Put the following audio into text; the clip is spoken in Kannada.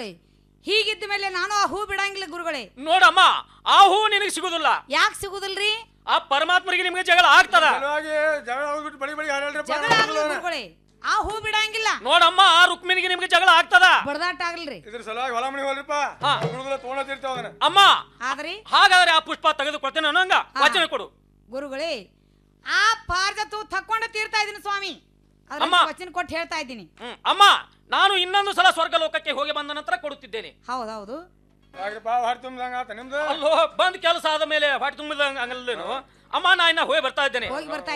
ಗುರುಗಳೇ ಹೀಗಿದ್ದ ಮೇಲೆ ನಾನು ಆ ಹೂ ಬಿಡಂಗಿಲ್ಲ ಗುರುಗಳೇ ನೋಡಮ್ಮ ಆ ಹೂ ನಿನಗೆ ಸಿಗುದಿಲ್ಲ ಯಾಕೆ ಸಿಗುದಿಲ್ರಿ ಆ ಪರಮಾತ್ಮರಿಗೆ ನಿಮಗೆ ಜಗಳ ಆಗ್ತದ ಸಲುವಾಗಿ ಜಗಳ ಆಗೋದ್ಬಿಟ್ಟು ಬಡಿ ಬಡಿ ಹಾಡಲ್ರಿಪ್ಪ ಜಗಳ ಆಗ್ಲಿ ಗುರುಗಳೇ ಆ ಹೂ ಬಿಡಂಗಿಲ್ಲ ನೋಡಮ್ಮ ಆ ರುಕ್ಮಿಣಿಗೆ ನಿಮಗೆ ಜಗಳ ಆಗ್ತದ ಬಡದಾಟ ಆಗ್ಲ್ರಿ ಇದ್ರ ಸಲುವಾಗಿ ಹೊಲ ಮನಿ ಹೋಲ್ರಿಪ್ಪ ಹಾ. ಹುಡುಗರ ತೊಗೊಂಡಿರ್ತಾವ ಅದನ್ನ ಅಮ್ಮ ಆದ್ರಿ ಹಾಗಾದ್ರೆ ಆ ಪುಷ್ಪ ತೆಗೆದುಕೊಡ್ತೇನೆ ಅನ್ನಂಗ ವಚನ ಕೊಡು ಗುರುಗಳೇ ಆ ಪಾರ್ಜತು ತಕ್ಕೊಂಡ ತೀರ್ತಾ ಇದೀನಿ ಸ್ವಾಮಿ ಅದ್ರ ಅಮ್ಮ. ವಚನ ಕೊಟ್ಟು ಹೇಳ್ತಾ ಇದ್ದೀನಿ ಹ್ಮ್ ಅಮ್ಮ ನಾನು ಇನ್ನೊಂದು ಸಲ ಸ್ವರ್ಗ ಲೋಕಕ್ಕೆ ಹೋಗಿ ಬಂದ ನಂತರ ಕೊಡುತ್ತಿದ್ದೇನೆ ಹೌದೌದು ಯಾಕ್ರಿಪ್ಪ ಹೊರ ತುಂಬದಂಗ ಆತ ನಿಮ್ದು ಅಲ್ಲೋ ಬಂದ್ ಕೆಲಸ ಆದ ಮೇಲೆ ಹೊಟ್ಟೆ ತುಂಬಿದ ಹಂಗಲ್ಲೇನು ಅಮ್ಮ ನಾ ಇನ್ನ ಹೋಗಿ ಬರ್ತಾ ಇದ್ದೇನೆ ಹೋಗಿ ಬರ್ತಾ